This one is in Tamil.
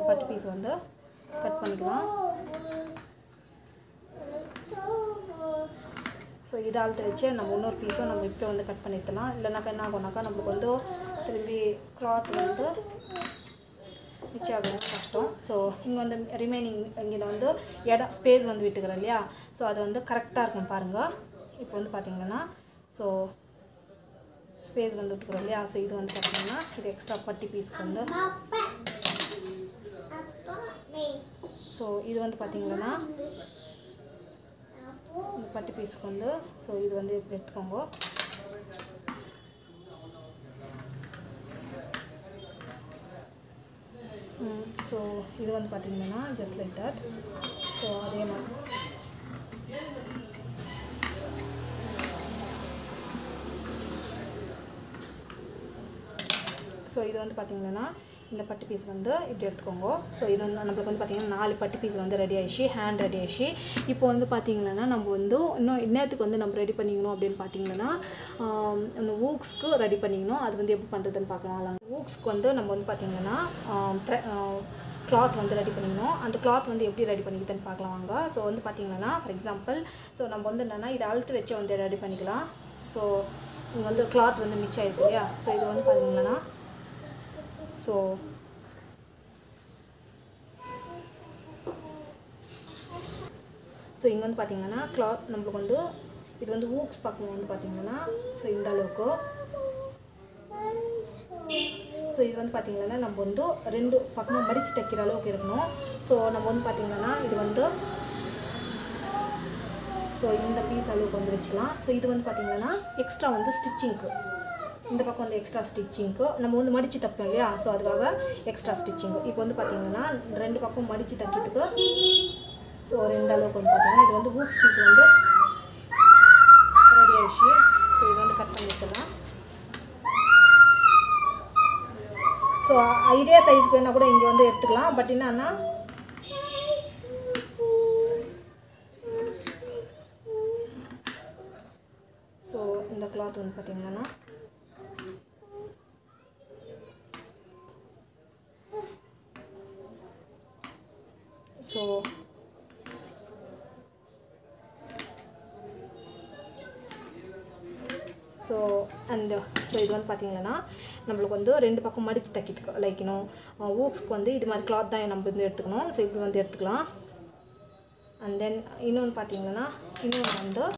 பட்டு பீஸ் வந்து கட் பண்ணிக்கலாம் ஸோ இதால் வச்சு நம்ம இன்னொரு பீஸும் நம்ம இப்போ வந்து கட் பண்ணிக்கலாம் இல்லைனாக்கா என்ன ஆகும்னாக்கா நம்மளுக்கு வந்து திரும்பி கிளாத் வந்து மிச்சம் ஆகுறது கஷ்டம் ஸோ இங்கே வந்து ரிமைனிங் இங்கே வந்து இடம் ஸ்பேஸ் வந்து விட்டுக்கிறோம் இல்லையா ஸோ அது வந்து கரெக்டாக இருக்கும் பாருங்கள் இப்போ வந்து பார்த்தீங்கன்னா ஸோ ஸ்பேஸ் வந்து விட்டுக்கிறோம் இல்லையா ஸோ இது வந்து பார்த்தீங்கன்னா இது எக்ஸ்ட்ரா பட்டி பீஸ்க்கு வந்து ஸோ இது வந்து பார்த்தீங்கன்னா இந்த பட்டு பீஸுக்கு வந்து ஸோ இது வந்து இப்படி எடுத்துக்கோங்க ஸோ இது வந்து பார்த்தீங்கன்னா ஜஸ்ட் லைக் தட் ஸோ அதே மாதிரி ஸோ இது வந்து பார்த்தீங்கன்னா இந்த பட்டு பீஸ் வந்து இப்படி எடுத்துக்கோங்க ஸோ இது வந்து நம்மளுக்கு வந்து பார்த்திங்கன்னா நாலு பட்டு பீஸ் வந்து ரெடி ஆயிடுச்சு ஹேண்ட் ரெடி ஆயிடுச்சு இப்போ வந்து பார்த்திங்கன்னா நம்ம வந்து இன்னும் இன்னத்துக்கு வந்து நம்ம ரெடி பண்ணிக்கணும் அப்படின்னு பார்த்தீங்கன்னா ஆம், இந்த ஊக்ஸ்க்கு ரெடி பண்ணிக்கணும் அது வந்து எப்படி பண்ணுறதுன்னு பார்க்கலாம் ஊக்ஸ்க்கு வந்து நம்ம வந்து பார்த்திங்கன்னா கிளாத் வந்து ரெடி பண்ணிக்கணும் அந்த கிளாத் வந்து எப்படி ரெடி பண்ணிக்கிறதுன்னு பார்க்கலாம் வாங்க ஸோ வந்து பார்த்திங்கன்னா ஃபார் எக்ஸாம்பிள் ஸோ நம்ம வந்து என்னென்னா இதை அழுத்து வச்சு வந்து ரெடி பண்ணிக்கலாம் ஸோ இங்கே வந்து கிளாத் வந்து மிச்சம் ஆயிருக்கு இல்லையா ஸோ இது வந்து பார்த்தீங்கன்னா ஸோ ஸோ இங்கே வந்து பார்த்தீங்கன்னா கிளாத் நம்மளுக்கு வந்து இது வந்து ஊக்ஸ் பக்கம் வந்து பார்த்தீங்கன்னா ஸோ இந்த அளவுக்கு ஸோ இது வந்து பார்த்தீங்கன்னா நம்ம வந்து ரெண்டு பக்கமும் மடித்து தைக்கிற அளவுக்கு இருக்கணும் ஸோ நம்ம வந்து பார்த்தீங்கன்னா இது வந்து ஸோ இந்த பீஸ் அளவுக்கு வந்து வச்சுக்கலாம் ஸோ இது வந்து பார்த்தீங்கன்னா எக்ஸ்ட்ரா வந்து ஸ்டிச்சிங்க்கு இந்த பக்கம் வந்து எக்ஸ்ட்ரா ஸ்டிச்சிங்க்கு நம்ம வந்து மடித்து தைப்போம் இல்லையா ஸோ அதுக்காக எக்ஸ்ட்ரா ஸ்டிச்சிங்கு இப்போ வந்து பார்த்தீங்கன்னா ரெண்டு பக்கம் மடித்து தைக்கிறதுக்கு ஸோ ஒரு இந்த அளவுக்கு வந்து பார்த்தீங்கன்னா இது வந்து ஊக்ஸ் பீஸ் வந்து ரெடி ஆயிடுச்சு ஸோ இது வந்து கட் பண்ணி வச்சிடலாம் ஸோ இதே சைஸ்க்கு வேணால் கூட இங்கே வந்து எடுத்துக்கலாம் பட் என்னன்னா ஸோ இந்த கிளாத் வந்து பார்த்தீங்கன்னா ஸோ ஸோ அண்ட் ஸோ இது வந்து பார்த்தீங்கன்னா நம்மளுக்கு வந்து ரெண்டு பக்கம் மடித்து தைக்கிறதுக்கு லைக் இன்னும் ஊக்ஸ்க்கு வந்து இது மாதிரி கிளாத் தான் நம்ம வந்து எடுத்துக்கணும் ஸோ இப்படி வந்து எடுத்துக்கலாம் அண்ட் தென் இன்னொன்று பார்த்தீங்கன்னா இன்னொன்று வந்து